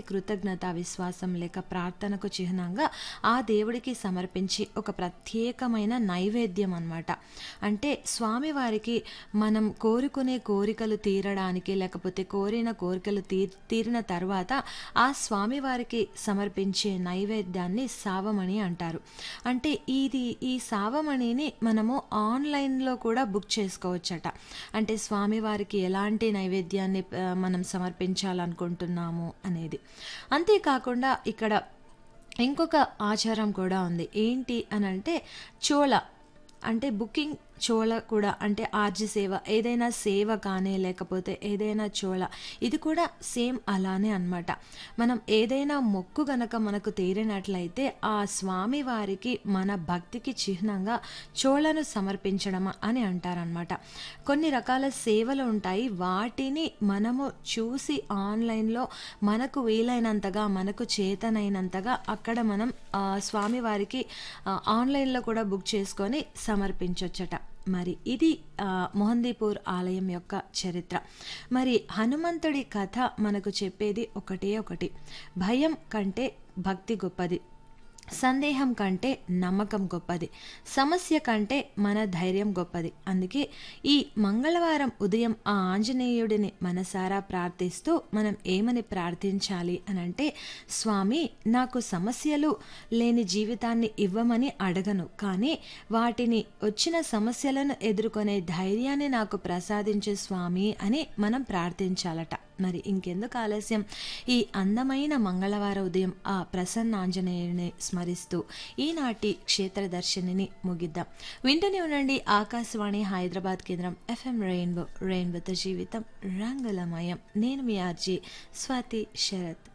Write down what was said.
కృతజ్ఞత విశ్వాసం లేక ప్రార్థనకు చిహ్నంగా ఆ దేవుడికి సమర్పించి ఒక ప్రత్యేకమైన నైవేద్యం అన్నమాట అంటే స్వామివారికి మనం కోరుకునే కోరికలు తీరడానికి లేకపోతే కోరిన కోరికలు తీ తీరిన తర్వాత ఆ స్వామివారికి సమర్పించే నైవేద్యాన్ని సావమణి అంటారు అంటే ఇది ఈ సావమణిని మనము ఆన్లైన్లో కూడా బుక్ చేసుకోవచ్చట అంటే స్వామివారికి ఎలాంటి నైవేద్యాన్ని ఆ, మనం సమర్పించాలనుకుంటున్నాము అనేది అంతేకాకుండా ఇక్కడ ఇంకొక ఆచారం కూడా ఉంది ఏంటి అని అంటే చోళ అంటే బుకింగ్ చోళ కూడా అంటే ఆర్జి సేవ ఏదైనా సేవ కానీ లేకపోతే ఏదైనా చోళ ఇది కూడా సేమ్ అలానే అన్నమాట మనం ఏదైనా మొక్కు గనక మనకు తీరినట్లయితే ఆ స్వామి వారికి మన భక్తికి చిహ్నంగా చోళను సమర్పించడం అని అంటారనమాట కొన్ని రకాల సేవలు ఉంటాయి వాటిని మనము చూసి ఆన్లైన్లో మనకు వీలైనంతగా మనకు చేతనైనంతగా అక్కడ మనం ఆ, స్వామివారికి ఆ, ఆన్లైన్లో కూడా బుక్ చేసుకొని సమర్పించవచ్చట మరి ఇది ఆ, మొహందీపూర్ ఆలయం యొక్క చరిత్ర మరి హనుమంతుడి కథ మనకు చెప్పేది ఒకటే ఒకటి భయం కంటే భక్తి గొప్పది సందేహం కంటే నమ్మకం గొప్పది సమస్య కంటే మన ధైర్యం గొప్పది అందుకే ఈ మంగళవారం ఉదయం ఆ ఆంజనేయుడిని మనసారా ప్రార్థిస్తూ మనం ఏమని ప్రార్థించాలి అని అంటే స్వామి నాకు సమస్యలు లేని జీవితాన్ని ఇవ్వమని అడగను కానీ వాటిని వచ్చిన సమస్యలను ఎదుర్కొనే ధైర్యాన్ని నాకు ప్రసాదించే స్వామి అని మనం ప్రార్థించాలట మరి ఇంకెందుకు ఆలస్యం ఈ అందమైన మంగళవార ఉదయం ఆ ప్రసన్న ఆంజనేయుని స్మరిస్తూ ఈనాటి క్షేత్ర దర్శనిని ముగిద్దాం వింటూనే ఉండండి ఆకాశవాణి హైదరాబాద్ కేంద్రం ఎఫ్ఎం రెయిన్బో రెయిన్బోతో జీవితం రంగులమయం నేను మీ ఆర్జీ స్వాతి శరత్